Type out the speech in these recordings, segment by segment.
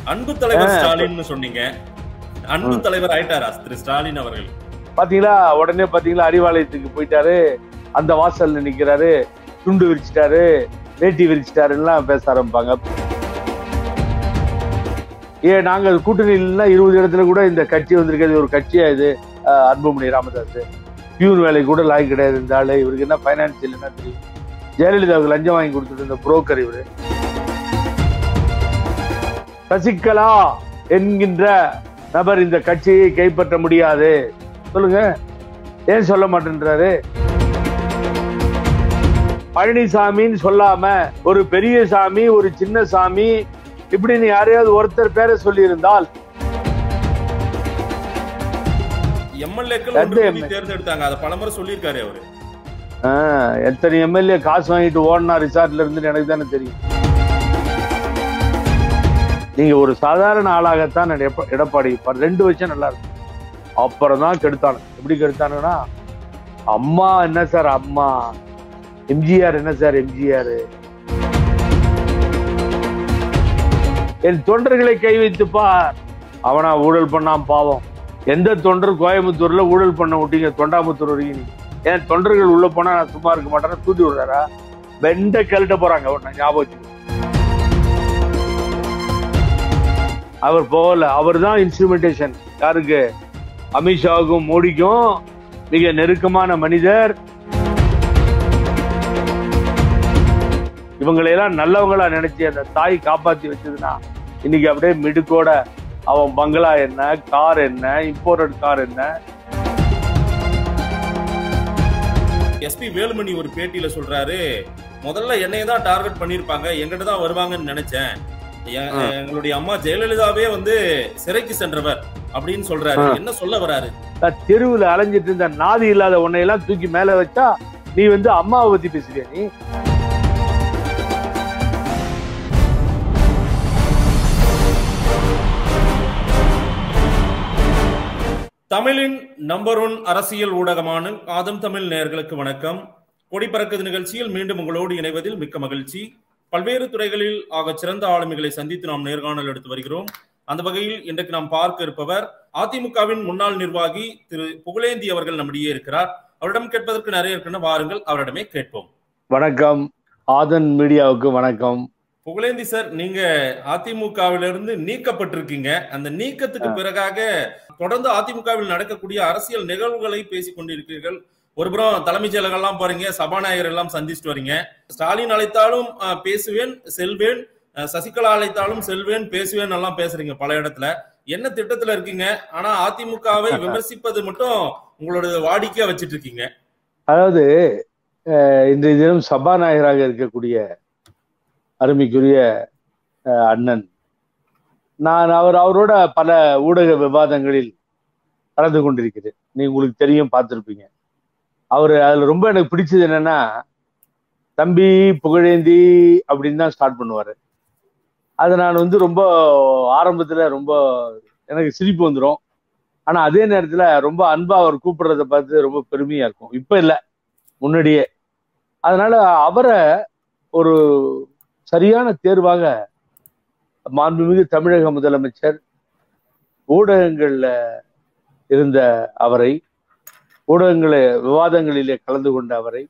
அன்பு தலைவர் ஸ்டாலின் சொன்னீங்க அன்பு தலைவர் ஆயிட்டாரா திரு ஸ்டாலின் அவர்கள் பாத்தீங்களா உடனே பாத்தீங்களா அறிவாலயத்துக்கு போயிட்டாரு அந்த வாசல்ல நிக்கிறாரு துண்டு விரிச்சிட்டாரு வேட்டி விரிச்சிட்டாருலாம் பேச ஆரம்பிப்பாங்க ஏன் நாங்கள் கூட்டணியில இருபது இடத்துல கூட இந்த கட்சி வந்திருக்கிறது ஒரு கட்சியா இது அஹ், அன்புமணி ராமதாஸ் பியூன் வேலை கூட லாய் கிடையாது இந்த ஆளு இவருக்கு என்ன பைனான்சியல் என்ன தெரியும் ஜெயலலிதாவுக்கு லஞ்சம் வாங்கி கொடுத்துட்டு இருந்த புரோக்கர் இவரு சசிகலா என்கின்ற நபர் இந்த கட்சியை கைப்பற்ற முடியாது சொல்லுங்க ஏன் சொல்ல மாட்டேன்றாரு பழனிசாமின்னு சொல்லாம ஒரு பெரிய சாமி ஒரு சின்ன சாமி இப்படின்னு யாரையாவது ஒருத்தர் பேரை சொல்லி இருந்தால் எம்எல்ஏக்கள் எந்த ஒன்று கூடி MLA? தேர்ந்தெடுத்தாங்க அதை பலமுறை சொல்லியிருக்காரு அவரு எத்தனை எம்எல்ஏ காசு வாங்கிட்டு ஓடினா ரிசார்ட்ல இருந்து எனக்கு தானே தெரியும் நீங்க ஒரு சாதாரண ஆளாகத்தான் நான் எப்ப- எடப்பாடி இப்ப ரெண்டு வருஷம் நல்லா இருக்கும் அப்புறம் தான் கெடுத்தானு எப்படி கெடுத்தானுங்கன்னா அம்மா என்ன சார் அம்மா எம்ஜிஆர் என்ன சார் எம்ஜிஆர் என் தொண்டர்களை கை வைத்து பார் அவனா ஊழல் பண்ணான் பாவம் எந்த தொண்டர் கோயம்புத்தூர்ல ஊழல் பண்ண விட்டீங்க தொண்டாமுத்தூர் வரைக்கும் நீங்க? ஏன் தொண்டர்கள் உள்ள போனா நான் சும்மா இருக்க மாட்டேன்னு தூட்டி விடுறாரா வெண்ட கழட்ட போறாங்க உடனே ஞாபகம் வச்சுக்கோ. அவர் போகல அவர் தான் இன்ஸ்ட்ருமெண்டேஷன் யாருக்கு அமித்ஷாவுக்கும் மோடிக்கும் மிக நெருக்கமான மனிதர் இவங்களையெல்லாம் நல்லவங்களா நினைச்சு அந்த தாய் காப்பாத்தி வச்சதுன்னா இன்னைக்கு அப்படியே மிடுக்கோட அவன் பங்களா என்ன கார் என்ன இம்போர்ட்டட் கார் என்ன எஸ்பி வேலுமணி ஒரு பேட்டியில சொல்றாரு முதல்ல என்னைய தான் டார்கெட் பண்ணிருப்பாங்க எங்கிட்ட தான் வருவாங்கன்னு நினைச்சேன் எ- ஆ. எங்களுடைய அம்மா ஜெயலலிதாவே வந்து சிறைக்கு சென்றவர் அப்படின்னு சொல்றாரு ஆ. என்ன சொல்ல வராரு நான் தெருவுல அலைஞ்சிட்டு இருந்த நாதி இல்லாத உன்னையெல்லாம் தூக்கி மேல வச்சா நீ வந்து அம்மாவை பத்தி பேசுறியா நீ தமிழின் நம்பர் ஒன் அரசியல் ஊடகமான ஆதம் தமிழ் நேயர்களுக்கு வணக்கம் கொடி பறக்குது நிகழ்ச்சியில் மீண்டும் உங்களோடு இணைவதில் மிக்க மகிழ்ச்சி பல்வேறு துறைகளில் ஆக சிறந்த ஆளுமைகளை சந்தித்து நாம் நேர்காணல் எடுத்து வருகிறோம் அந்த வகையில் இன்றைக்கு நாம் பார்க்க இருப்பவர் அதிமுகவின் முன்னாள் நிர்வாகி திரு புகழேந்தி அவர்கள் நம்மிடையே இருக்கிறார் அவரிடம் கேட்பதற்கு நிறைய இருக்கின்றன வாருங்கள் அவரிடமே கேட்போம் வணக்கம் ஆதன் மீடியாவுக்கு வணக்கம் புகழேந்தி சார் நீங்க அதிமுகவிலிருந்து நீக்கப்பட்டிருக்கீங்க அந்த நீக்கத்துக்கு பிறகாக தொடர்ந்து அதிமுகவில் நடக்கக்கூடிய அரசியல் நிகழ்வுகளை பேசிக் கொண்டிருக்கிறீர்கள் ஒருபுறம் தலைமைச் செயலகம்லாம் போறீங்க சபாநாயகர் எல்லாம் சந்திச்சுட்டு வரீங்க ஸ்டாலின் அழைத்தாலும் அஹ், பேசுவேன் செல்வேன் அஹ், சசிகலா அழைத்தாலும் செல்வேன் பேசுவேன் எல்லாம் பேசுறீங்க பல இடத்துல என்ன திட்டத்துல இருக்கீங்க ஆனா அதிமுகவை விமர்சிப்பது மட்டும் உங்களோட வாடிக்கையா வச்சிட்டு இருக்கீங்க அதாவது அஹ், இன்றைய தினம் சபாநாயகராக இருக்கக்கூடிய அருமைக்குரிய அஹ், அண்ணன் நான் அவர் அவரோட பல ஊடக விவாதங்களில் கலந்து கொண்டிருக்கிறேன் நீ உங்களுக்கு தெரியும் பார்த்திருப்பீங்க அவர் அதுல ரொம்ப எனக்கு பிடிச்சது என்னன்னா தம்பி புகழேந்தி அப்படின்னு தான் ஸ்டார்ட் பண்ணுவாரு அதை நான் வந்து ரொம்ப ஆரம்பத்துல ரொம்ப எனக்கு சிரிப்பு வந்துடும் ஆனா அதே நேரத்துல ரொம்ப அன்பா அவர் கூப்பிடுறத பார்த்து ரொம்ப பெருமையா இருக்கும் இப்ப இல்ல முன்னாடியே அதனால அவரை ஒரு சரியான தேர்வாக மாண்புமிகு தமிழக முதலமைச்சர் ஊடகங்கள்ல இருந்த அவரை ஊடகங்கள விவாதங்களிலே கலந்து கொண்ட அவரை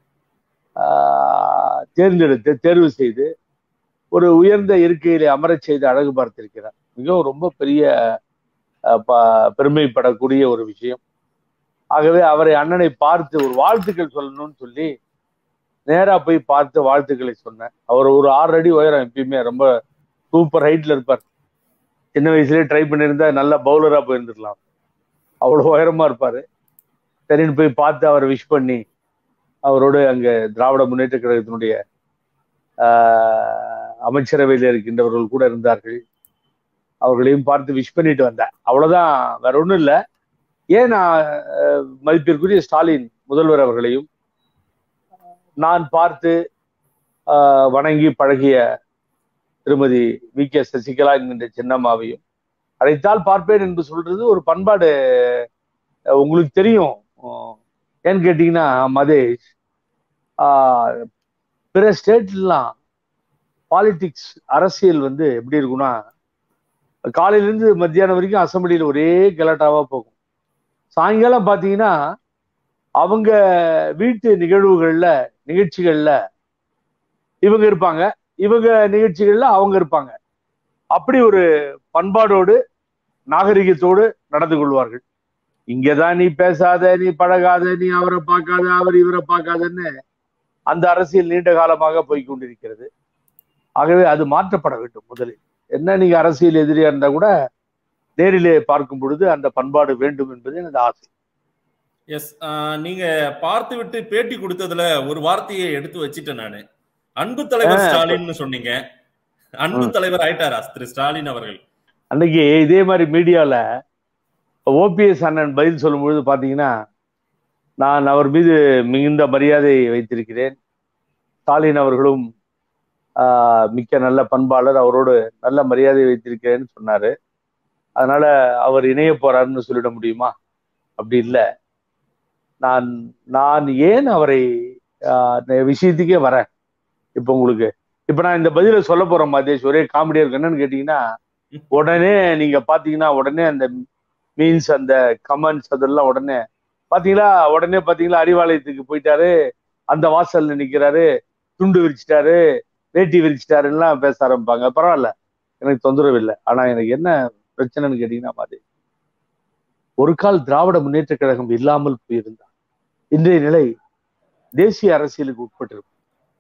ஆஹ், தேர்ந்தெடுத்து தேர்வு செய்து ஒரு உயர்ந்த இருக்கையிலே அமரச் செய்து அழகு பார்த்திருக்கிறார் மிகவும் ரொம்ப பெரிய அஹ், ப- பெருமைப்படக்கூடிய ஒரு விஷயம் ஆகவே அவரை அண்ணனை பார்த்து ஒரு வாழ்த்துக்கள் சொல்லணும்னு சொல்லி நேரா போய் பார்த்து வாழ்த்துக்களை சொன்னேன் அவர் ஒரு ஆறு அடி உயரம் எப்பயுமே ரொம்ப சூப்பர் ஹைட்ல இருப்பார் சின்ன வயசுலயே ட்ரை பண்ணியிருந்தா நல்ல பவுலரா போயிருந்துருக்கலாம் அவ்வளவு உயரமா இருப்பாரு சரின்னு போய் பார்த்து அவரை விஷ் பண்ணி அவரோடு அங்க திராவிட முன்னேற்ற கழகத்தினுடைய ஆஹ், அமைச்சரவையில் இருக்கின்றவர்கள் கூட இருந்தார்கள் அவர்களையும் பார்த்து விஷ் பண்ணிட்டு வந்தேன் அவ்வளவுதான் வேற ஒண்ணும் இல்லை ஏன் நான் அஹ், மதிப்பிற்குரிய ஸ்டாலின் முதல்வர் அவர்களையும் நான் பார்த்து ஆஹ், வணங்கி பழகிய திருமதி வி கே சசிகலா என்கின்ற சின்னம்மாவையும் அழைத்தால் பார்ப்பேன் என்று சொல்றது ஒரு பண்பாடு அஹ், உங்களுக்கு தெரியும் அஹ், ஏன்னு கேட்டீங்கன்னா மதேஷ் ஆஹ், பிற ஸ்டேட்லாம் பாலிடிக்ஸ் அரசியல் வந்து எப்படி இருக்கும்னா காலையில இருந்து மத்தியானம் வரைக்கும் அசம்பிளியில ஒரே கலாட்டாவா போகும் சாயங்காலம் பாத்தீங்கன்னா அவங்க வீட்டு நிகழ்வுகள்ல நிகழ்ச்சிகள்ல இவங்க இருப்பாங்க இவங்க நிகழ்ச்சிகள்ல அவங்க இருப்பாங்க அப்படி ஒரு பண்பாடோடு நாகரிகத்தோடு நடந்து கொள்வார்கள் இங்கதான் நீ பேசாத நீ பழகாத நீ அவரை பார்க்காத அவர் இவரை பார்க்காதன்னு அந்த அரசியல் நீண்ட காலமாக போய் கொண்டிருக்கிறது ஆகவே அது மாற்றப்பட வேண்டும் முதலில் என்ன நீங்க அரசியல் எதிரியா இருந்தா கூட நேரிலே பார்க்கும் பொழுது அந்த பண்பாடு வேண்டும் என்பது எனது ஆசை எஸ் நீங்க பார்த்து விட்டு பேட்டி கொடுத்ததுல ஒரு வார்த்தையை எடுத்து வச்சிட்டேன் நானு அன்பு தலைவர் ஆ. ஸ்டாலின்னு சொன்னீங்க அன்பு ம். தலைவர் ஆயிட்டாரா திரு ஸ்டாலின் அவர்கள் அன்னைக்கு இதே மாதிரி மீடியால ஓபிஎஸ் அண்ணன் பதில் சொல்லும் பொழுது பாத்தீங்கன்னா நான் அவர் மீது மிகுந்த மரியாதை வைத்திருக்கிறேன் ஸ்டாலின் அவர்களும் ஆஹ், மிக்க நல்ல பண்பாளர் அவரோடு நல்ல மரியாதை வைத்திருக்கிறேன்னு சொன்னாரு அதனால அவர் இணைய போறாருன்னு சொல்லிட முடியுமா அப்படி இல்லை நான் நான் ஏன் அவரை ஆஹ், இந்த விஷயத்துக்கே வரேன் இப்போ உங்களுக்கு இப்போ நான் இந்த பதிலை சொல்ல போறேன் மாதேஷ் ஒரே காமெடியா இருக்கு என்னன்னு கேட்டீங்கன்னா உடனே நீங்க பாத்தீங்கன்னா உடனே அந்த மீன்ஸ் அந்த கமெண்ட்ஸ் அதெல்லாம் உடனே பாத்தீங்களா உடனே பாத்தீங்களா அறிவாலயத்துக்கு போயிட்டாரு அந்த வாசல்ல நிக்கிறாரு துண்டு விரிச்சிட்டாரு வேட்டி விரிச்சிட்டாருலாம் பேச ஆரம்பிப்பாங்க பரவாயில்ல எனக்கு தொந்தரவு இல்லை ஆனா எனக்கு என்ன பிரச்சனைன்னு கேட்டீங்கன்னா மாதிரி ஒரு கால் திராவிட முன்னேற்ற கழகம் இல்லாமல் போயிருந்தா இன்றைய நிலை தேசிய அரசியலுக்கு உட்பட்டிருக்கும்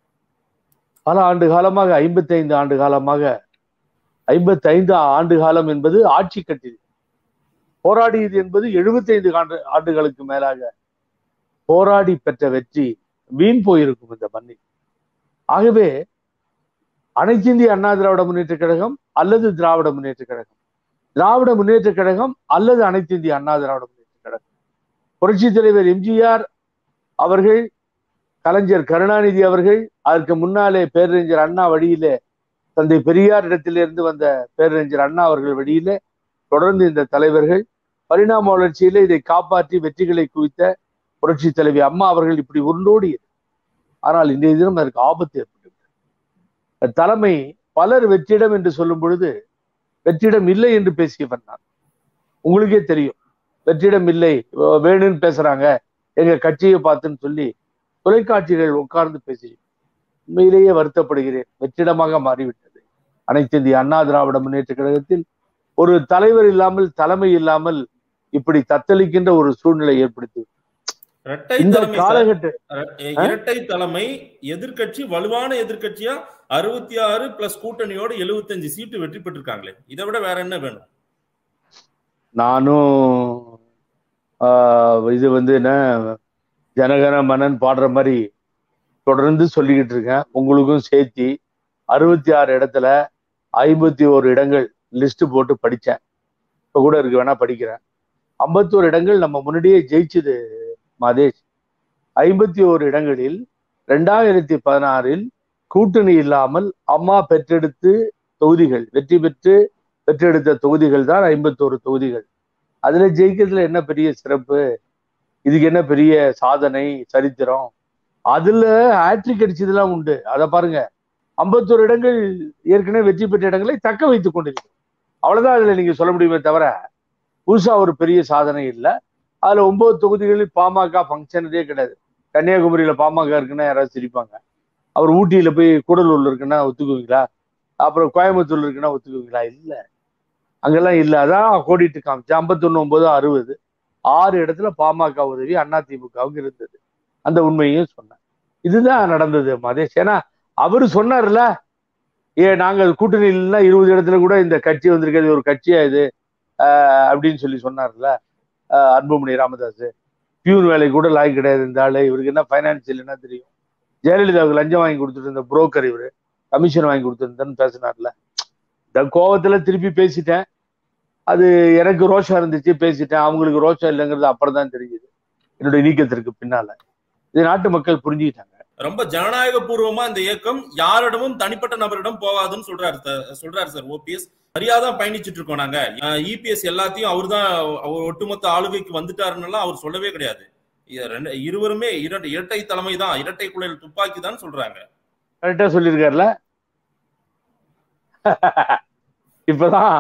பல ஆண்டு காலமாக ஐம்பத்தைந்து ஆண்டு காலமாக ஐம்பத்தைந்து ஆண்டு காலம் என்பது ஆட்சி கட்டில் போராடியது என்பது எழுபத்தைந்து ஆண்டு ஆண்டுகளுக்கு மேலாக போராடி பெற்ற வெற்றி வீண் போயிருக்கும் இந்த மண்ணில் ஆகவே அனைத்து இந்திய அண்ணா திராவிட முன்னேற்ற கழகம் அல்லது திராவிட முன்னேற்ற கழகம் திராவிட முன்னேற்ற கழகம் அல்லது அனைத்து இந்திய அண்ணா திராவிட முன்னேற்ற கழகம் புரட்சி தலைவர் எம்ஜிஆர் அவர்கள் கலைஞர் கருணாநிதி அவர்கள் அதற்கு முன்னாலே பேரறிஞர் அண்ணா வழியிலே தந்தை பெரியார் இடத்திலிருந்து வந்த பேரறிஞர் அண்ணா அவர்கள் வழியிலே தொடர்ந்து இந்த தலைவர்கள் பரிணாம வளர்ச்சியிலே இதை காப்பாற்றி வெற்றிகளை குவித்த புரட்சி தலைவி அம்மா அவர்கள் இப்படி உருண்டோடி ஆனால் இன்றைய தினம் அதற்கு ஆபத்து ஏற்பட்டது தலைமை பலர் வெற்றிடம் என்று சொல்லும் பொழுது வெற்றிடம் இல்லை என்று பேசியவன் நான் உங்களுக்கே தெரியும் வெற்றிடம் இல்லை வேணும்னு பேசுறாங்க எங்க கட்சியை பார்த்துன்னு சொல்லி தொலைக்காட்சிகள் உட்கார்ந்து பேசி உண்மையிலேயே வருத்தப்படுகிறேன் வெற்றிடமாக மாறிவிட்டது அனைத்து இந்திய அண்ணா திராவிட முன்னேற்ற கழகத்தில் ஒரு தலைவர் இல்லாமல் தலைமை இல்லாமல் இப்படி தத்தளிக்கின்ற ஒரு சூழ்நிலை ஏற்படுத்தி இரட்டை இந்த தலைமை சார். காலகட்ட இர- இரட்டை தலைமை எதிர்க்கட்சி வலுவான எதிர்க்கட்சியா அறுபத்தி ஆறு பிளஸ் கூட்டணியோட 75 சீட்டு வெற்றி பெற்றிருக்காங்களே இதை விட வேற என்ன வேணும் நானும் ஆஹ், இது வந்து என்ன ஜனகன மன்னன் பாடுற மாதிரி தொடர்ந்து சொல்லிக்கிட்டு இருக்கேன் உங்களுக்கும் சேர்த்தி அறுபத்தி ஆறு இடத்துல ஐம்பத்தி ஓரு இடங்கள் லிஸ்ட் போட்டு படித்தேன் இப்போ கூட இருக்கு வேணா படிக்கிறேன் ஐம்பத்தோரு இடங்கள் நம்ம முன்னாடியே ஜெயிச்சது மாதேஷ் ஐம்பத்தி ஓரு இடங்களில் ரெண்டாயிரத்தி பதினாறில் கூட்டணி இல்லாமல் அம்மா பெற்றெடுத்து தொகுதிகள் வெற்றி பெற்று பெற்றெடுத்த தொகுதிகள் தான் ஐம்பத்தோரு தொகுதிகள் அதுல ஜெயிக்கிறதுல என்ன பெரிய சிறப்பு இதுக்கு என்ன பெரிய சாதனை சரித்திரம் அதுல ஹேட்ரிக் அடிச்சதெல்லாம் உண்டு அதை பாருங்க ஐம்பத்தோரு இடங்கள் ஏற்கனவே வெற்றி பெற்ற இடங்களை தக்க வைத்துக் கொண்டிருக்கு அவ்வளவுதான் அதுல நீங்க சொல்ல முடியுமே தவிர புதுசா ஒரு பெரிய சாதனை இல்லை அதுல ஒன்பது தொகுதிகளில் பாமக ஃபங்க்ஷனதே கிடையாது கன்னியாகுமரியில பாமக இருக்குன்னா யாராவது சிரிப்பாங்க அவர் ஊட்டியில போய் கூடலூர்ல இருக்குன்னா ஒத்துக்குவீங்களா அப்புறம் கோயம்புத்தூர்ல இருக்குன்னா ஒத்துக்குவீங்களா இல்ல அங்கெல்லாம் இல்ல அதான் கோடிட்டு காமிச்சு ஐம்பத்தொன்னு ஒன்பது அறுபது ஆறு இடத்துல பாமக உதவி அதிமுகவுக்கு இருந்தது அந்த உண்மையும் சொன்னேன் இதுதான் நடந்தது மதேஷ் ஏன்னா அவரு சொன்னார்ல ஏ நாங்கள் கூட்டணி இல்லைன்னா இருபது இடத்துல கூட இந்த கட்சி வந்திருக்கிறது ஒரு கட்சியா இது ஆஹ் அப்படின்னு சொல்லி சொன்னார்ல ஆஹ் அன்புமணி ராமதாஸ் பியூன் வேலை கூட லாய்க்கு கிடையாது இந்த ஆளு இவருக்கு என்ன ஃபைனான்சியல் என்ன தெரியும் ஜெயலலிதாவுக்கு லஞ்சம் வாங்கி கொடுத்துட்டு இருந்த புரோக்கர் இவரு கமிஷன் வாங்கி கொடுத்துருந்தேன்னு பேசினார்ல இந்த கோவத்துல திருப்பி பேசிட்டேன் அது எனக்கு ரோஷம் இருந்துச்சு பேசிட்டேன் அவங்களுக்கு ரோஷம் இல்லைங்கிறது அப்புறம் தான் தெரிஞ்சது என்னுடைய நீக்கத்திற்கு பின்னால இது நாட்டு மக்கள் புரிஞ்சுக்கிட்டாங்க ரொம்ப ஜனநாயக பூர்வமா இந்த இயக்கம் யாரிடமும் தனிப்பட்ட நபரிடம் போகாதுன்னு சொல்றாரு சார் சொல்றாரு சார் ஓபிஎஸ் சரியாதான் பயணிச்சுட்டு இருக்கோம் நாங்க இபிஎஸ் எல்லாத்தையும் அவர் தான் அவர் ஒட்டுமொத்த ஆளுகைக்கு வந்துட்டாருன்னு அவர் சொல்லவே கிடையாது இது ரெண்டு- இருவருமே இரண்டு இரட்டை தலைமை தான் இரட்டை குழல் துப்பாக்கி தான் சொல்றாங்க கரெக்டா சொல்லியிருக்காருல இப்பதான்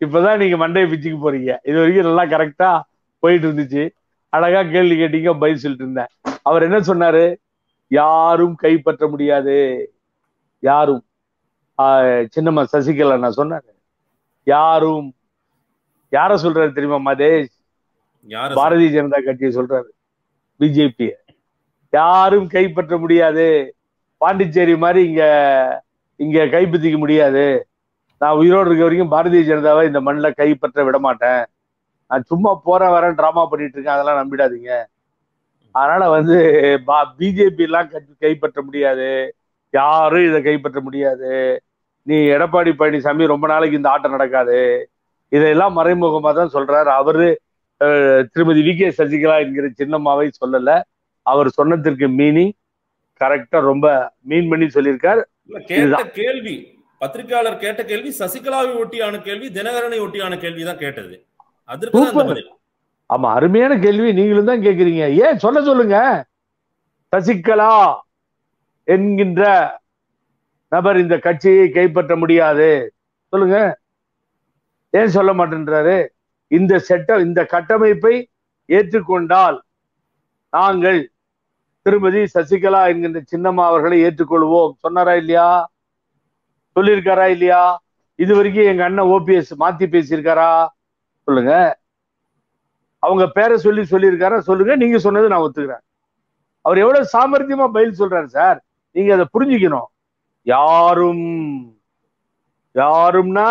இப்பதான் நீங்க மண்டையை பிச்சுக்கு போறீங்க இது வரைக்கும் நல்லா கரெக்டா போயிட்டு இருந்துச்சு அழகா கேள்வி கேட்டீங்க பதில் சொல்லிட்டு இருந்தேன் அவர் என்ன சொன்னாரு யாரும் கைப்பற்ற முடியாது யாரும் ஆஹ் சின்னம்மா சசிகலா நான் சொன்னாரு யாரும் யார சொல்றாரு தெரியுமா மதேஷ் யாரு பாரதிய ஜனதா கட்சியை சொல்றாரு பிஜேபி யாரும் கைப்பற்ற முடியாது பாண்டிச்சேரி மாதிரி இங்க இங்க கைப்பற்றிக்க முடியாது நான் உயிரோடு இருக்க வரைக்கும் பாரதிய ஜனதாவை இந்த மண்ணில் கைப்பற்ற விட மாட்டேன் நான் சும்மா போறேன் வரேன் டிராமா பண்ணிட்டு இருக்கேன் அதெல்லாம் நம்பிடாதீங்க அதனால வந்து பிஜேபி எல்லாம் கை- கைப்பற்ற முடியாது யாரும் இதை கைப்பற்ற முடியாது நீ எடப்பாடி பழனிசாமி ரொம்ப நாளைக்கு இந்த ஆட்டம் நடக்காது இதையெல்லாம் மறைமுகமா தான் சொல்றாரு அவரு அஹ், திருமதி வி கே சசிகலா என்கிற சின்னம்மாவை சொல்லல அவர் சொன்னதற்கு மீனிங் கரெக்டா ரொம்ப மீன் பண்ணி சொல்லியிருக்கார் இல்ல, கேட்ட கேள்வி பத்திரிகையாளர் கேட்ட கேள்வி சசிகலாவை ஒட்டியான கேள்வி தினகரனை ஒட்டியான கேள்வி தான் கேட்டது அதற்கு தான் அந்த சூப்பர். பதில் ஆமா அருமையான கேள்வி நீங்களும் தான் கேக்குறீங்க ஏன் சொல்ல சொல்லுங்க சசிகலா என்கின்ற நபர் இந்த கட்சியை கைப்பற்ற முடியாது சொல்லுங்க ஏன் சொல்ல மாட்டேன்றாரு இந்த செட்ட இந்த கட்டமைப்பை ஏற்றுக்கொண்டால் நாங்கள் திருமதி சசிகலா என்கின்ற சின்னம்மா அவர்களை ஏற்றுக்கொள்வோம் சொன்னாரா இல்லையா சொல்லியிருக்காரா இல்லையா இது வரைக்கும் எங்க அண்ணன் ஓபிஎஸ் மாத்தி பேசியிருக்காரா சொல்லுங்க அவங்க பேரை சொல்லி சொல்லியிருக்காரா சொல்லுங்க நீங்க சொன்னது நான் ஒத்துக்கிறேன் அவர் எவ்வளவு சாமர்த்தியமா பதில் சொல்றாரு சார் நீங்க அதை புரிஞ்சுக்கணும் யாரும் யாரும்னா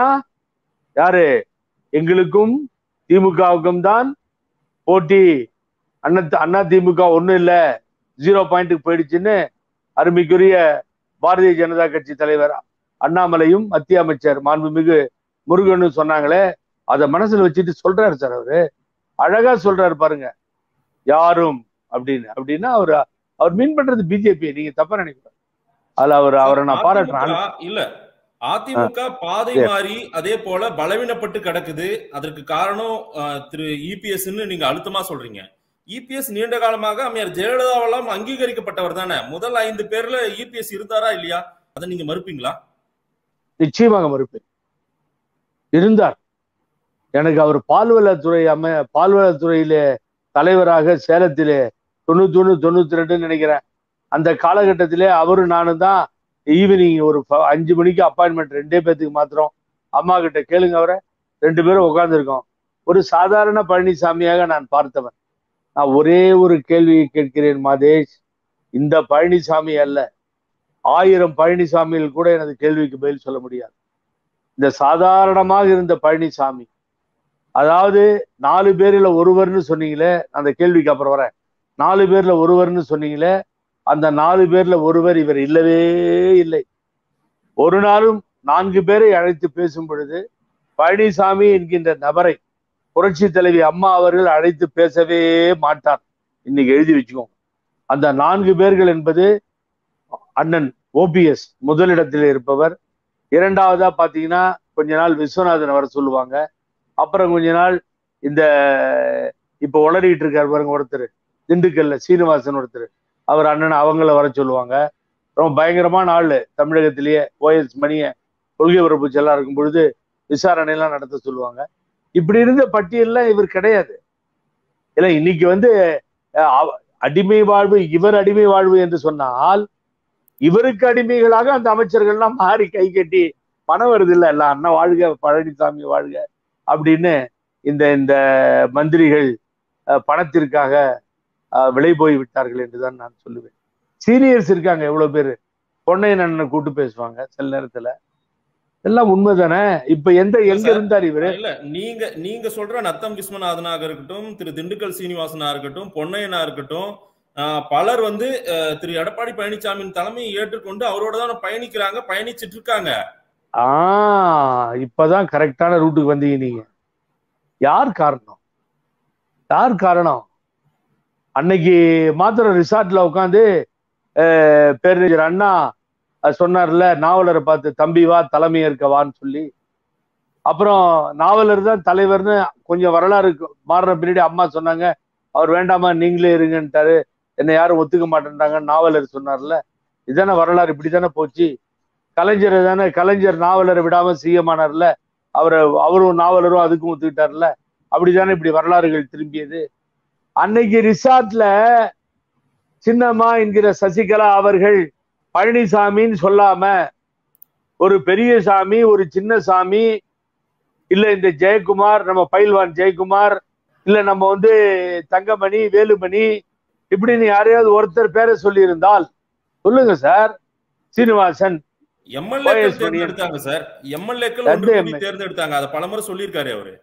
யாரு எங்களுக்கும் திமுகவுக்கும் தான் போட்டி அண்ணா அண்ணா திமுக ஒண்ணும் இல்ல ஜீரோ பாயிண்ட்டுக்கு போயிடுச்சுன்னு அருமைக்குரிய பாரதிய ஜனதா கட்சி தலைவர் அண்ணாமலையும் மத்திய அமைச்சர் மாண்புமிகு முருகனும் சொன்னாங்களே அதை மனசுல வச்சுட்டு சொல்றாரு சார் அவரு அழகா சொல்றாரு பாருங்க யாரும் அப்படின்னு அப்படின்னா அவர் அவர் மீன் பண்றது பிஜேபி நீங்க தப்பா நினைக்கிறார் அதுல அவர் அவரை நான் பாராட்டுறேன் அதிமுக இல்ல அதிமுக பாதை சரி. மாறி அதே போல பலவீனப்பட்டு கிடக்குது அதற்கு காரணம் அஹ், திரு இபிஎஸ் நீங்க அழுத்தமா சொல்றீங்க இபிஎஸ் நீண்ட காலமாக அம்மையார் ஜெயலலிதாவெல்லாம் அங்கீகரிக்கப்பட்டவர் தானே முதல் ஐந்து பேர்ல இபிஎஸ் இருந்தாரா இல்லையா அதை நீங்க மறுப்பீங்களா நிச்சயமாக மறுப்பேன் இருந்தார் எனக்கு அவர் பால்வளத்துறை அமை பால்வளத்துறையிலே தலைவராக சேலத்திலே தொண்ணூத்தி ஒண்ணு தொண்ணூத்தி ரெண்டுன்னு நினைக்கிறேன் அந்த காலகட்டத்திலே அவரும் நானும் தான் ஈவினிங் ஒரு ப- அஞ்சு மணிக்கு அப்பாயின்மெண்ட் ரெண்டே பேத்துக்கு மாத்திரம் அம்மா கிட்ட கேளுங்க அவரை ரெண்டு பேரும் உட்கார்ந்துருக்கோம் ஒரு சாதாரண பழனிசாமியாக நான் பார்த்தவன் நான் ஒரே ஒரு கேள்வியை கேட்கிறேன் மாதேஷ் இந்த பழனிசாமி அல்ல ஆயிரம் பழனிசாமிகள் கூட எனது கேள்விக்கு பதில் சொல்ல முடியாது இந்த சாதாரணமாக இருந்த பழனிசாமி அதாவது நாலு பேர்ல ஒருவர்னு சொன்னீங்களே அந்த கேள்விக்கு அப்புறம் வரேன் நாலு பேர்ல ஒருவர்னு சொன்னீங்களே அந்த நாலு பேர்ல ஒருவர் இவர் இல்லவே இல்லை ஒரு நாளும் நான்கு பேரை அழைத்து பேசும் பொழுது பழனிசாமி என்கின்ற நபரை புரட்சி தலைவி அம்மா அவர்கள் அழைத்து பேசவே மாட்டார் இன்னைக்கு எழுதி வச்சுக்கோங்க அந்த நான்கு பேர்கள் என்பது அண்ணன் ஓபிஎஸ் முதலிடத்தில் இருப்பவர் இரண்டாவதா பாத்தீங்கன்னா கொஞ்ச நாள் விஸ்வநாதன் வர சொல்லுவாங்க அப்புறம் கொஞ்ச நாள் இந்த இப்ப உளறிட்டு இருக்காரு பாருங்க ஒருத்தர் திண்டுக்கல்ல சீனிவாசன் ஒருத்தர் அவர் அண்ணன் அவங்கள வர சொல்லுவாங்க ரொம்ப பயங்கரமான ஆளு தமிழகத்திலேயே ஓஎஸ் மணிய கொள்கை பரப்பு செல்லாம் இருக்கும் பொழுது விசாரணை எல்லாம் நடத்த சொல்லுவாங்க இப்படி இருந்த பட்டியல்ல இவர் கிடையாது இல்ல இன்னைக்கு வந்து அஹ், அவ- அடிமை வாழ்வு இவர் அடிமை வாழ்வு என்று சொன்னால் இவருக்கு அடிமைகளாக அந்த அமைச்சர்கள்லாம் மாறி கை கட்டி பணம் வருது இல்ல எல்லாம் அண்ணா வாழ்க பழனிசாமி வாழ்க அப்படின்னு இந்த இந்த மந்திரிகள் அஹ், பணத்திற்காக அஹ், விலை போய் விட்டார்கள் என்றுதான் நான் சொல்லுவேன் சீனியர்ஸ் இருக்காங்க எவ்வளவு பேரு பொன்னையன் அண்ணனை கூட்டு பேசுவாங்க சில நேரத்துல எல்லாம் உண்மைதானே இப்ப எந்த எங்க சார், இருந்தார் இவரு இல்ல நீங்க நீங்க சொல்ற நத்தம் விஸ்வநாதனாக இருக்கட்டும் திரு திண்டுக்கல் சீனிவாசனா இருக்கட்டும் பொன்னையனா இருக்கட்டும் ஆஹ், பலர் வந்து அஹ், திரு எடப்பாடி பழனிசாமியின் தலைமையை ஏற்றுக்கொண்டு அவரோட தான் பயணிக்கிறாங்க பயணிச்சிட்டு இருக்காங்க ஆ இப்பதான் கரெக்டான ரூட்டுக்கு வந்தீங்க நீங்க யார் காரணம் யார் காரணம் அன்னைக்கு மாத்திரம் ரிசார்ட்ல உட்காந்து பேரறிஞர் அண்ணா அஹ், சொன்னார்ல நாவலரை பார்த்து தம்பி வா தலைமை ஏற்க வான்னு சொல்லி அப்புறம் நாவலர் தான் தலைவர்னு கொஞ்சம் வரலாறு மாறின பின்னாடி அம்மா சொன்னாங்க அவர் வேண்டாமா நீங்களே இருங்கன்ட்டாரு என்னை யாரும் ஒத்துக்க மாட்டேன்றாங்க நாவலர் சொன்னார்ல இதானே வரலாறு இப்படித்தானே போச்சு கலைஞர் தானே கலைஞர் நாவலரை விடாம சிஎம் ஆனார்ல அவரை அவரும் நாவலரும் அதுக்கும் ஒத்துக்கிட்டார்ல அப்படிதானே இப்படி வரலாறுகள் திரும்பியது அன்னைக்கு ரிசார்ட்ல சின்னம்மா என்கிற சசிகலா அவர்கள் பழனிசாமின்னு சொல்லாம ஒரு பெரிய சாமி ஒரு சின்ன சாமி இல்ல இந்த ஜெயக்குமார் நம்ம பயில்வான் ஜெயக்குமார் இல்ல நம்ம வந்து தங்கமணி வேலுமணி இப்படின்னு யாரையாவது ஒருத்தர் பேரை சொல்லியிருந்தால் சொல்லுங்க சார் சீனிவாசன் எம்எல்ஏக்கள் YS மணி. தேர்ந்தெடுத்தாங்க சார் எம்எல்ஏக்கள் எந்த ஒன்று கூடி MLA? தேர்ந்தெடுத்தாங்க அதை பலமுறை சொல்லியிருக்காரு அவரு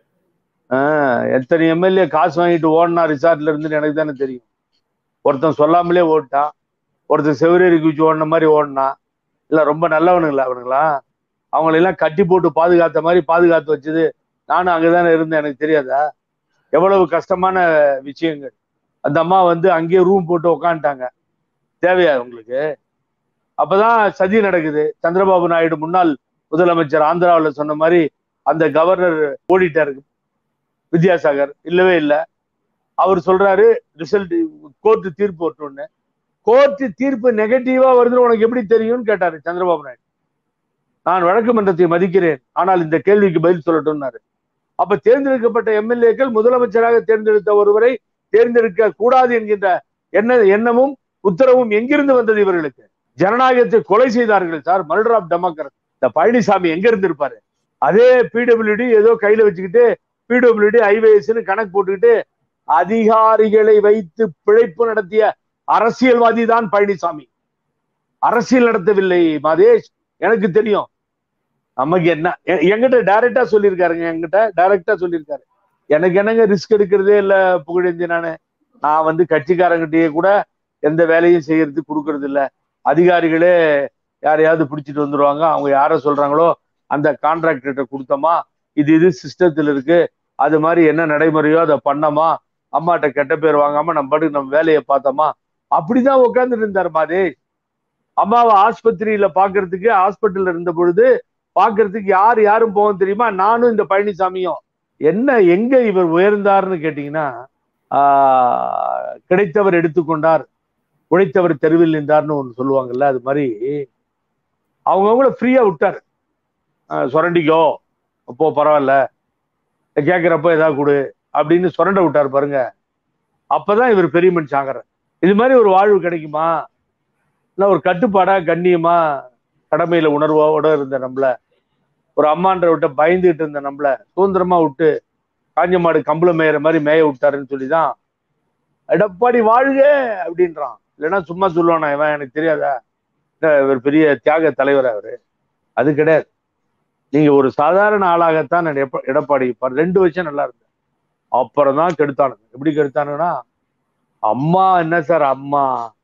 ஆஹ் எத்தனை எம்எல்ஏ காசு வாங்கிட்டு ஓடினா ரிசார்ட்ல இருந்து எனக்கு தானே தெரியும் ஒருத்தன் சொல்லாமலே ஓட்டான் ஒருத்தன் செவரேறி குச்சி ஓடின மாதிரி ஓடினான் இல்ல ரொம்ப நல்லவனுங்களா அவனுங்களா அவங்களெல்லாம் கட்டி போட்டு பாதுகாத்த மாதிரி பாதுகாத்து வச்சது நானும் அங்கதானே இருந்தேன் எனக்கு தெரியாதா எவ்வளவு கஷ்டமான விஷயங்கள் அந்த அம்மா வந்து அங்கேயே ரூம் போட்டு உக்காந்துட்டாங்க தேவையா உங்களுக்கு அப்பதான் சதி நடக்குது சந்திரபாபு நாயுடு முன்னாள் முதலமைச்சர் ஆந்திராவில் சொன்ன மாதிரி அந்த கவர்னர் ஓடிட்டாரு வித்யாசாகர் இல்லவே இல்லை அவர் சொல்றாரு ரிசல்ட் கோர்ட் தீர்ப்பு வரட்டும்னு கோர்ட் தீர்ப்பு நெகட்டிவா வருதுன்னு உனக்கு எப்படி தெரியும்னு கேட்டாரு சந்திரபாபு நாயுடு நான் வழக்கு மன்றத்தை மதிக்கிறேன் ஆனால் இந்த கேள்விக்கு பதில் சொல்லட்டும்னாரு அப்ப தேர்ந்தெடுக்கப்பட்ட எம்எல்ஏக்கள் முதலமைச்சராக தேர்ந்தெடுத்த ஒருவரை தேர்ந்தெடுக்க கூடாது என்கின்ற எண்ண எண்ணமும் உத்தரவும் எங்கிருந்து வந்தது இவர்களுக்கு ஜனநாயகத்தை கொலை செய்தார்கள் சார் மர்டர் ஆஃப் டெமோக்ரட் இந்த பழனிசாமி எங்க இருந்து இருப்பாரு அதே பிடபிள்யூடி ஏதோ கையில வச்சுக்கிட்டு பிடபிள்யூடி ஐவேஎஸ்னு கணக்கு போட்டுக்கிட்டு அதிகாரிகளை வைத்து பிழைப்பு நடத்திய அரசியல்வாதி தான் பழனிசாமி அரசியல் நடத்தவில்லை மாதேஷ் எனக்கு தெரியும் நமக்கு என்ன எ- என்கிட்ட டைரக்டா சொல்லியிருக்காருங்க என்கிட்ட டைரக்டா சொல்லியிருக்காரு எனக்கு என்னங்க ரிஸ்க் எடுக்கிறதே இல்ல புகழேந்தி நானு நான் வந்து கட்சிக்காரங்கிட்டயே கூட எந்த வேலையும் செய்யறதுக்கு கொடுக்கறது இல்ல அதிகாரிகளே யாரையாவது பிடிச்சிட்டு வந்துருவாங்க அவங்க யார சொல்றாங்களோ அந்த கான்ட்ராக்டர்கிட்ட கொடுத்தோமா இது இது சிஸ்டத்துல இருக்கு அது மாதிரி என்ன நடைமுறையோ அதை பண்ணோமா அம்மாட்ட கெட்ட பேர் வாங்காம நம்ம பாட்டுக்கு நம்ம வேலையை பார்த்தோமா அப்படிதான் உட்கார்ந்துட்டு இருந்தார் மாதேஷ் அம்மாவை ஆஸ்பத்திரியில பாக்குறதுக்கு ஹாஸ்பிட்டல்ல இருந்த பொழுது பாக்குறதுக்கு யார் யாரும் போகும் தெரியுமா நானும் இந்த பழனிசாமியும் என்ன எங்க இவர் உயர்ந்தார்னு கேட்டீங்கன்னா ஆஹ், கிடைத்தவர் எடுத்துக்கொண்டார் உழைத்தவர் தெருவில் நின்றார்னு ஒன்று சொல்லுவாங்கல்ல அது மாதிரி அவங்கவுங்கள ஃப்ரீயா விட்டார் ஆஹ், சுரண்டிக்கோ அப்போ பரவாயில்ல கேட்குறப்ப ஏதாவது கொடு அப்படின்னு சுரண்ட விட்டார் பாருங்க அப்பதான் இவர் பெரிய மனுஷன் ஆகிறார் இது மாதிரி ஒரு வாழ்வு கிடைக்குமா இல்ல ஒரு கட்டுப்பாடா கண்ணியமா கடமையில உணர்வோட இருந்த நம்மள ஒரு அம்மான்ற விட்ட பயந்துகிட்டு இருந்த நம்மள சுதந்திரமா விட்டு காஞ்ச மாடு கம்பளம் மேயிற மாதிரி மேய விட்டாருன்னு சொல்லிதான் எடப்பாடி வாழ்க அப்படின்றான் இல்லைன்னா சும்மா சொல்லுவானா இவன் எனக்கு தெரியாதா இல்ல, இவர் பெரிய தியாக தலைவர் அவரு அது கிடையாது நீங்க ஒரு சாதாரண ஆளாகத்தான் நான் எப்ப- எடப்பாடி இப்ப ரெண்டு வருஷம் நல்லா இருந்தேன் அப்புறம் தான் கெடுத்தானுங்க எப்படி கெடுத்தானுங்கன்னா அம்மா என்ன சார் அம்மா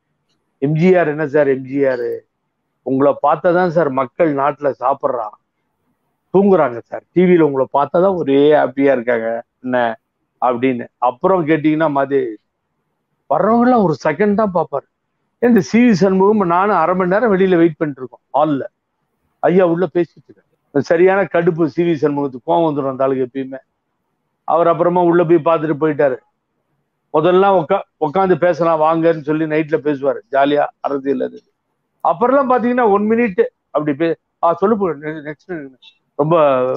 எம்ஜிஆர் என்ன சார் எம்ஜிஆர் உங்களை பார்த்ததான் சார் மக்கள் நாட்டுல சாப்பிட்றான் தூங்குறாங்க சார் டிவியில உங்களை பார்த்தாதான் ஒரே ஹாப்பியா இருக்காங்க என்ன அப்படின்னு அப்புறம் கேட்டீங்கன்னா மது வர்றவங்கலாம் ஒரு செகண்ட் தான் பார்ப்பாரு இந்த சிவி சண்முகம் நானும் அரை மணி நேரம் வெளியில வெயிட் பண்ணிட்டு இருக்கோம் ஹால்ல ஐயா உள்ள பேசிட்டு இருக்காரு சரியான கடுப்பு சிவி சண்முகத்துக்கு கோவம் வந்துடும் அந்த ஆளுக்கு எப்பயுமே அவர் அப்புறமா உள்ள போய் பார்த்துட்டு போயிட்டாரு முதல்ல உட்கா உட்காந்து பேசலாம் வாங்கன்னு சொல்லி நைட்ல பேசுவாரு ஜாலியா அரசியல் அது அப்புறம்லாம் பாத்தீங்கன்னா ஒன் மினிட் அப்படி பே ஆ சொல்லு நெக்ஸ்ட் ரொம்ப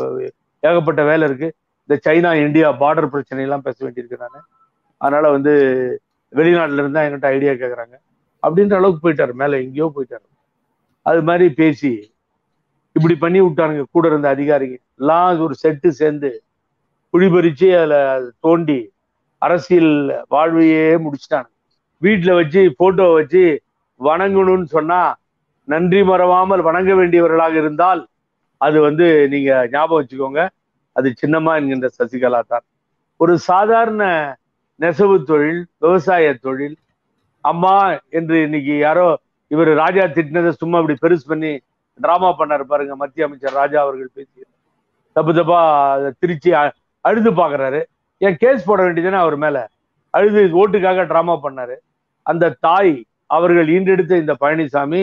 ஏகப்பட்ட வேலை இருக்கு இந்த சைனா இந்தியா பார்டர் பிரச்சனை எல்லாம் பேச வேண்டியிருக்கு நான் அதனால வந்து வெளிநாட்டுல இருந்தா என்கிட்ட ஐடியா கேக்குறாங்க அப்படின்ற அளவுக்கு போயிட்டாரு மேல எங்கேயோ போயிட்டாரு அது மாதிரி பேசி இப்படி பண்ணி விட்டானுங்க கூட இருந்த அதிகாரிங்க எல்லாம் ஒரு செட்டு சேர்ந்து குழிபறிச்சு அதுல தோண்டி அரசியல் வாழ்வையே முடிச்சிட்டாங்க வீட்டுல வச்சு போட்டோ வச்சு வணங்கணும்னு சொன்னா நன்றி மறவாமல் வணங்க வேண்டியவர்களாக இருந்தால் அது வந்து நீங்க ஞாபகம் வச்சுக்கோங்க அது சின்னம்மா என்கின்ற சசிகலா தான் ஒரு சாதாரண நெசவு தொழில் விவசாய தொழில் அம்மா என்று இன்னைக்கு யாரோ இவர் ராஜா திட்டினதை சும்மா இப்படி பெருசு பண்ணி டிராமா பண்ணாரு பாருங்க மத்திய அமைச்சர் ராஜா அவர்கள் பேசி தப்பு தப்பா அதை திருச்சி அ- அழுது பாக்குறாரு ஏன் கேஸ் போட வேண்டியதுன்னு அவர் மேல அழுது ஓட்டுக்காக டிராமா பண்ணாரு அந்த தாய் அவர்கள் ஈன்றெடுத்த இந்த பழனிசாமி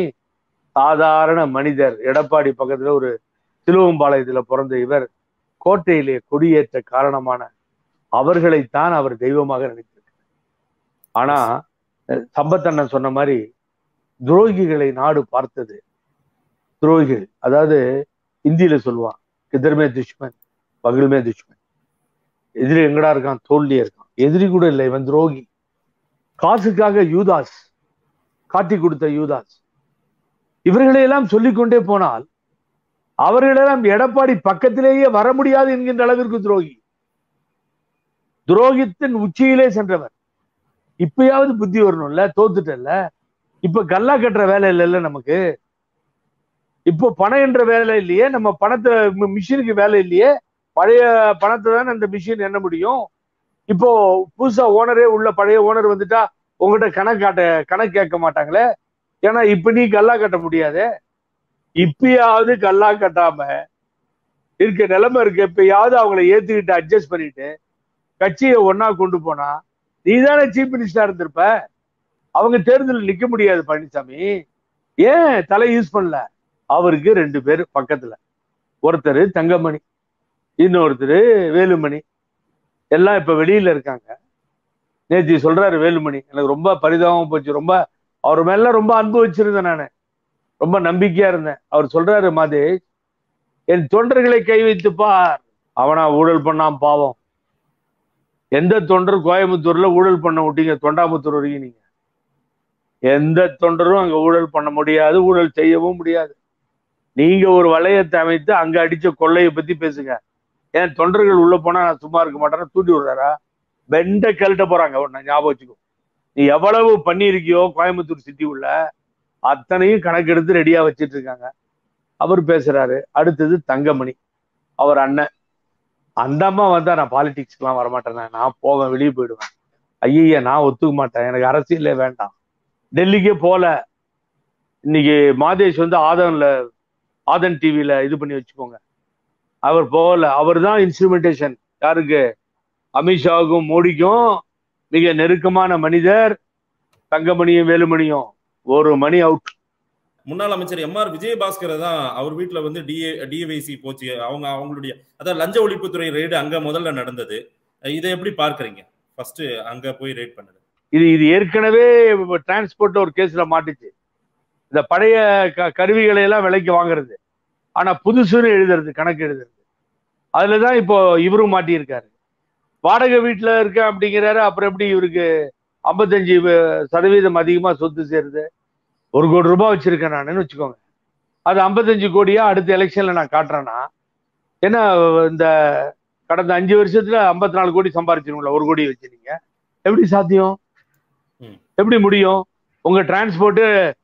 சாதாரண மனிதர் எடப்பாடி பக்கத்துல ஒரு சிலுவம்பாளையத்துல பிறந்த இவர் கோட்டையிலே கொடியேற்ற காரணமான அவர்களைத்தான் அவர் தெய்வமாக நினைத்திருக்கிறார் ஆனா அஹ், சம்பத்தண்ணன் சொன்ன மாதிரி துரோகிகளை நாடு பார்த்தது துரோகிகள் அதாவது இந்தியில சொல்லுவான் கிதர்மே துஷ்மன் பகலுமே துஷ்மன் எதிரி எங்கடா இருக்கான் தோல்லியே இருக்கான் எதிரி கூட இல்லை இவன் துரோகி காசுக்காக யூதாஸ் காட்டி கொடுத்த யூதாஸ் இவர்களையெல்லாம் சொல்லிக்கொண்டே போனால் அவர்களெல்லாம் எடப்பாடி பக்கத்திலேயே வர முடியாது என்கின்ற அளவிற்கு துரோகி துரோகித்தின் உச்சியிலே சென்றவர் இப்பயாவது புத்தி வரணும்ல தோத்துட்டல்ல இப்ப கல்லா கட்டுற வேலை இல்லைல்ல நமக்கு இப்போ பணம் என்ற வேலை இல்லையே நம்ம பணத்தை மி- மிஷினுக்கு வேலை இல்லையே பழைய பணத்தை தானே அந்த மிஷின் எண்ண முடியும் இப்போ புதுசா ஓனரே உள்ள பழைய ஓனர் வந்துட்டா உங்ககிட்ட கணக்கு காட்ட கணக்கு கேட்க மாட்டாங்களே ஏன்னா இப்ப நீ கல்லா கட்ட முடியாதே இப்பயாவது கல்லா கட்டாம இருக்க நிலைமை இருக்கு இப்பயாவது அவங்கள ஏத்துக்கிட்டு அட்ஜஸ்ட் பண்ணிட்டு கட்சியை ஒன்னா கொண்டு போனா நீ தானே சீஃப் மினிஸ்டரா இருந்திருப்ப அவங்க தேர்தலில் நிக்க முடியாது பழனிசாமி ஏன் தலை யூஸ் பண்ணல அவருக்கு ரெண்டு பேர் பக்கத்துல ஒருத்தர் தங்கமணி இன்னொருத்தர் வேலுமணி எல்லாம் இப்ப வெளியில இருக்காங்க நேத்தி சொல்றாரு வேலுமணி எனக்கு ரொம்ப பரிதாபமா போச்சு ரொம்ப அவர் மேல ரொம்ப அன்பு வச்சிருந்தேன் நானு ரொம்ப நம்பிக்கையா இருந்தேன் அவர் சொல்றாரு மாதேஷ் என் தொண்டர்களை கை வைத்து பார் அவனா ஊழல் பண்ணான் பாவம் எந்த தொண்டர் கோயம்புத்தூர்ல ஊழல் பண்ண விட்டீங்க தொண்டாமுத்தூர் வரைக்கும் நீங்க எந்த தொண்டரும் அங்க ஊழல் பண்ண முடியாது ஊழல் செய்யவும் முடியாது நீங்க ஒரு வளையத்தை அமைத்து அங்க அடிச்ச கொள்ளையை பத்தி பேசுங்க ஏன் தொண்டர்கள் உள்ள போனா நான் சும்மா இருக்க மாட்டேன்னு தூண்டி விடுறாரா வெண்ட கழட்ட போறாங்க உன்னை ஞாபகம் வச்சுக்கோ நீ எவ்வளவு பண்ணியிருக்கியோ கோயம்புத்தூர் சிட்டி உள்ள அத்தனையும் கணக்கெடுத்து ரெடியா வச்சிட்டு இருக்காங்க அவர் பேசுறாரு அடுத்தது தங்கமணி அவர் அண்ணன் அந்த அம்மா வந்தா நான் பாலிடிக்ஸ்க்குலாம் வரமாட்டேன் நான் போவேன் வெளியே போயிடுவேன் ஐயா நான் ஒத்துக்க மாட்டேன் எனக்கு அரசியலே வேண்டாம் டெல்லிக்கே போல இன்னைக்கு மாதேஷ் வந்து ஆதன்ல ஆதன் டிவியில இது பண்ணி வச்சுக்கோங்க அவர் போகல அவர் தான் இன்ஸ்ட்ருமெண்டேஷன் யாருக்கு அமித்ஷாவுக்கும் மோடிக்கும் மிக நெருக்கமான மனிதர் தங்கமணியும் வேலுமணியும் ஒரு மணி அவுட் முன்னாள் அமைச்சர் எம் ஆர் விஜயபாஸ்கர் தான் அவர் வீட்டுல வந்து டிஏ டிஏவைசி போச்சு அவங்க அவங்களுடைய அதாவது லஞ்ச ஒழிப்புத்துறை ரெய்டு அங்க முதல்ல நடந்தது இதை எப்படி பார்க்கறீங்க ஃபர்ஸ்ட் அங்க போய் ரெய்ட் பண்ணது இது இது ஏற்கனவே டிரான்ஸ்போர்ட் ஒரு கேஸ்ல மாட்டுச்சு இந்த பழைய க- கருவிகளை எல்லாம் விலைக்கு வாங்குறது ஆனா புதுசுன்னு எழுதுறது கணக்கு எழுதுறது அதுலதான் இப்போ இவரும் மாட்டியிருக்காரு வாடகை வீட்டுல இருக்கேன் அப்படிங்கிறாரு அப்புறம் எப்படி இவருக்கு ஐம்பத்தஞ்சு சதவீதம் அதிகமா சொத்து சேருது ஒரு கோடி ரூபாய் வச்சிருக்கேன் நானுன்னு வச்சுக்கோங்க அது ஐம்பத்தஞ்சு கோடியா அடுத்த எலெக்ஷன்ல நான் காட்டுறேன்னா ஏன்னா இந்த கடந்த அஞ்சு வருஷத்துல ஐம்பத்தி நாலு கோடி சம்பாரிச்சிருங்களா ஒரு கோடி வச்சு நீங்க எப்படி சாத்தியம் ம். எப்படி முடியும் உங்க டிரான்ஸ்போர்ட்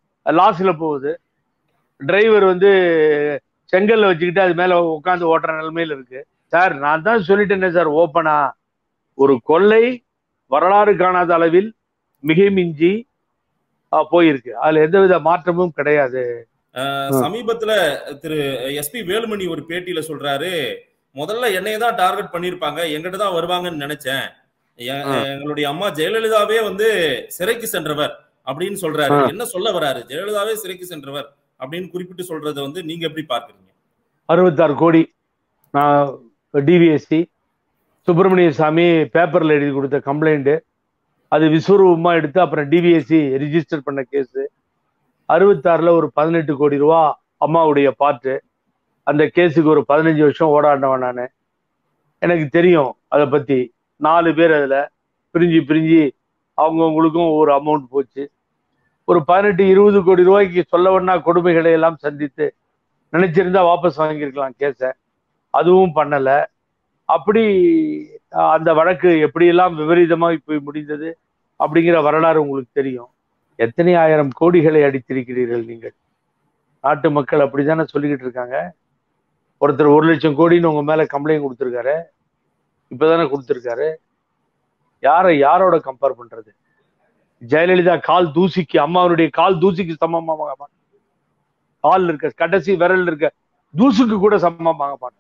லாஸ்ல போகுது டிரைவர் வந்து செங்கல்ல வச்சுக்கிட்டு அது மேல உட்காந்து ஓட்டுற நிலைமையில இருக்கு சார் நான் தான் சொல்லிட்டேனே சார் ஓப்பனா ஒரு கொள்ளை வரலாறு காணாத அளவில் மிகை மிஞ்சி ஆஹ், போயிருக்கு அதுல எந்தவித மாற்றமும் கிடையாது சமீபத்துல திரு எஸ்பி வேலுமணி ஒரு பேட்டியில சொல்றாரு முதல்ல என்னைய தான் டார்கெட் பண்ணிருப்பாங்க எங்கிட்ட தான் வருவாங்கன்னு நினைச்சேன் எ- ஆ. எங்களுடைய அம்மா ஜெயலலிதாவே வந்து சிறைக்கு சென்றவர் அப்படின்னு சொல்றாரு ஆ. என்ன சொல்ல வராரு ஜெயலலிதாவே சிறைக்கு சென்றவர் அப்படின்னு குறிப்பிட்டு சொல்றதை வந்து நீங்க எப்படி பார்க்கறீங்க அறுபத்தாறு கோடி நான் டிவிஎஸ்சி சுப்பிரமணிய சாமி பேப்பர்ல எழுதி கொடுத்த கம்ப்ளைண்ட் அது விஸ்வரூபமா எடுத்து அப்புறம் டிவிஎஸ்சி ரிஜிஸ்டர் பண்ண கேஸ் அறுபத்தாறுல ஒரு பதினெட்டு கோடி ரூபா அம்மாவுடைய பாட்டு அந்த கேஸுக்கு ஒரு பதினஞ்சு வருஷம் ஓடாடினவன் நான் எனக்கு தெரியும் அதை பத்தி நாலு பேர் அதுல பிரிஞ்சு பிரிஞ்சு அவங்கவுங்களுக்கும் ஒரு அமௌண்ட் போச்சு ஒரு பதினெட்டு இருபது கோடி ரூபாய்க்கு சொல்ல வேணா கொடுமைகளை எல்லாம் சந்தித்து நினைச்சிருந்தா வாபஸ் வாங்கியிருக்கலாம் கேஸை அதுவும் பண்ணல அப்படி அஹ், அந்த வழக்கு எப்படியெல்லாம் விபரீதமாய் போய் முடிந்தது அப்படிங்கிற வரலாறு உங்களுக்கு தெரியும் எத்தனை ஆயிரம் கோடிகளை அடித்திருக்கிறீர்கள் நீங்கள் நாட்டு மக்கள் அப்படித்தானே சொல்லிக்கிட்டு இருக்காங்க ஒருத்தர் ஒரு லட்சம் கோடின்னு உங்க மேல கம்ப்ளைண்ட் கொடுத்துருக்காரு இப்பதானே கொடுத்துருக்காரு யாரை யாரோட கம்பேர் பண்றது ஜெயலலிதா கால் தூசிக்கு அம்மாவுடைய கால் தூசிக்கு சமமாக மாட்டேன் கால் இருக்க கடைசி விரல் இருக்க தூசுக்கு கூட சமமாக மாட்டேன்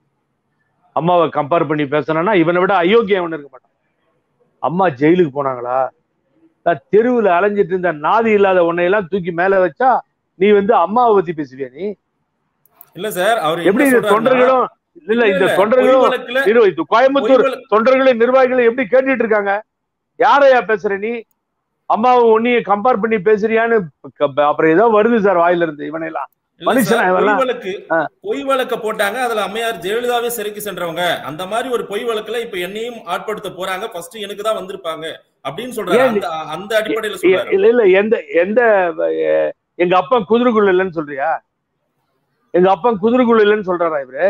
அம்மாவை கம்பேர் பண்ணி பேசணும்னா இவனை விட அயோக்கியம் அவன் இருக்க மாட்டான் அம்மா ஜெயிலுக்கு போனாங்களா நான் தெருவுல அலைஞ்சிட்டு இருந்த நாதி இல்லாத உன்னையெல்லாம் தூக்கி மேல வச்சா நீ வந்து அம்மாவை பத்தி பேசுவியா நீ இல்ல சார் அவர் எப்படி என்ன இந்த சொல்றாருன்னா, தொண்டர்களும் இல்ல இந்த இல்ல, தொண்டர்களும் பொய் வழக்குல இரு, இது கோயம்புத்தூர் பொய் வழக்கு- தொண்டர்களின் நிர்வாகிகள் எப்படி கேட்டுட்டு இருக்காங்க யாரையா பேசுற நீ அம்மாவை உன்னைய கம்பேர் பண்ணி பேசுறியான்னு க- அப்புறம் ஏதோ வருது சார் வாயில இருந்து இவனையெல்லாம் இல்ல மனுஷனா சார், பொய் இவெல்லாம்? வழக்கு ஆ. பொய் வழக்க போட்டாங்க அதுல அம்மையார் ஜெயலலிதாவே சிறைக்கு சென்றவங்க அந்த மாதிரி ஒரு பொய் வழக்குல இப்ப என்னையும் ஆட்படுத்த போறாங்க ஃபர்ஸ்ட் எனக்கு தான் வந்திருப்பாங்க அப்படின்னு சொல்றாரு ஏன் அந்த அந்த அடிப்படையில சொல்றாரு இல்ல இல்ல எந்த எந்த அஹ், எங்க அப்பா குதிரைக்குள்ள இல்லைன்னு சொல்றியா எங்க அப்பா குதிரைக்குள்ள இல்லைன்னு சொல்றாரா இவரு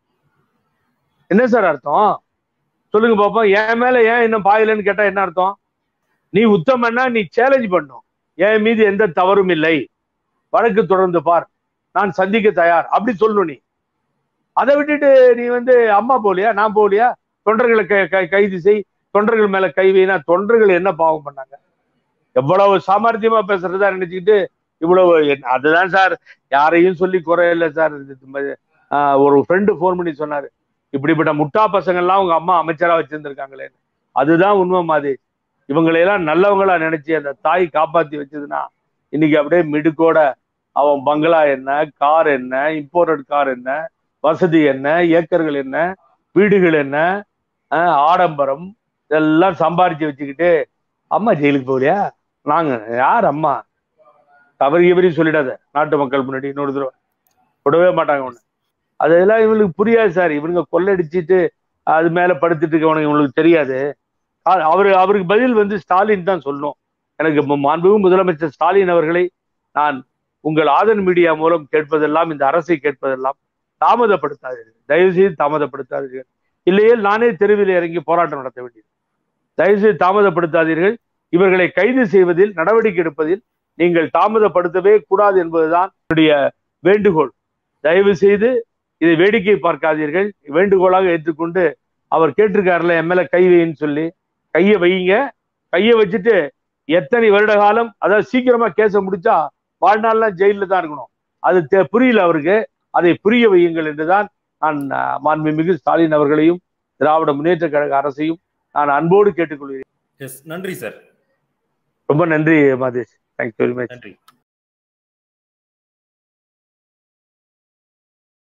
என்ன சார் அர்த்தம் சொல்லுங்க பாப்போம் என் மேல ஏன் இன்னும் பாயலன்னு கேட்டா என்ன அர்த்தம் நீ உத்தமன்னா நீ சேலஞ்ச் பண்ணும் என் மீது எந்த தவறும் இல்லை வழக்கு தொடர்ந்து பார் நான் சந்திக்க தயார் அப்படி சொல்லணும் நீ அதை விட்டுட்டு நீ வந்து அம்மா போலியா நான் போலியா தொண்டர்களை க- க- கைது செய் தொண்டர்கள் மேல கை வைனா தொண்டர்கள் என்ன பாவம் பண்ணாங்க எவ்வளவு சாமர்த்தியமா பேசுறதா நினைச்சுக்கிட்டு இவ்வளவு என்ன- அதுதான் சார் யாரையும் சொல்லி குறை இல்லை சார் இது ம- ஆஹ் ஒரு ஃப்ரெண்டு ஃபோன் பண்ணி சொன்னாரு இப்படிப்பட்ட முட்டா பசங்க எல்லாம் உங்க அம்மா அமைச்சரா வச்சிருந்திருக்காங்களேன்னு அதுதான் உண்மை மாதிரி இவங்களையெல்லாம் நல்லவங்களா நினைச்சு அந்த தாய் காப்பாத்தி வச்சதுன்னா இன்னைக்கு அப்படியே மிடுக்கோட அவன் பங்களா என்ன கார் என்ன இம்போர்ட்டட் கார் என்ன வசதி என்ன ஏக்கர்கள் என்ன வீடுகள் என்ன ஆஹ் ஆடம்பரம் இதெல்லாம் சம்பாரிச்சு வச்சுக்கிட்டு அம்மா ஜெயிலுக்கு போகலையா நாங்க யார் அம்மா தவறு எவரி சொல்லிடாத நாட்டு மக்கள் முன்னாடி இன்னொரு தடவை விடவே மாட்டாங்க ஒண்ணு அதெல்லாம் இவங்களுக்கு புரியாது சார் இவனுங்க கொள்ளடிச்சிட்டு அது மேல படுத்துட்டு இருக்கவனுங்க இவங்களுக்கு தெரியாது அ- அவரு அவருக்கு பதில் வந்து ஸ்டாலின் தான் சொல்லணும் எனக்கு ம- மாண்புமிகு முதலமைச்சர் ஸ்டாலின் அவர்களை நான் உங்கள் ஆதன் மீடியா மூலம் கேட்பதெல்லாம் இந்த அரசை கேட்பதெல்லாம் தாமதப்படுத்தாதீர்கள் தயவு செய்து தாமதப்படுத்தாதீர்கள் இல்லையே நானே தெருவில் இறங்கி போராட்டம் நடத்த வேண்டியது தயவு செய்து தாமதப்படுத்தாதீர்கள் இவர்களை கைது செய்வதில் நடவடிக்கை எடுப்பதில் நீங்கள் தாமதப்படுத்தவே கூடாது என்பதுதான் என்னுடைய வேண்டுகோள் தயவு செய்து இதை வேடிக்கை பார்க்காதீர்கள் வேண்டுகோளாக ஏற்றுக்கொண்டு அவர் கேட்டிருக்காருல என் மேல கை வைன்னு சொல்லி கையை வையுங்க கையை வச்சுட்டு எத்தனை வருட காலம் அதாவது சீக்கிரமா கேஸை முடிச்சா வாழ்நாள்லாம் ஜெயில தான் இருக்கணும் அது தெ- புரியல அவருக்கு அதை புரிய வையுங்கள் என்றுதான் நான் அஹ், மாண்புமிகு ஸ்டாலின் அவர்களையும் திராவிட முன்னேற்ற கழக அரசையும் நான் அன்போடு கேட்டுக்கொள்கிறேன் எஸ் நன்றி சார் ரொம்ப நன்றி மாதேஷ் தேங்க்யூ வெரி மச் நன்றி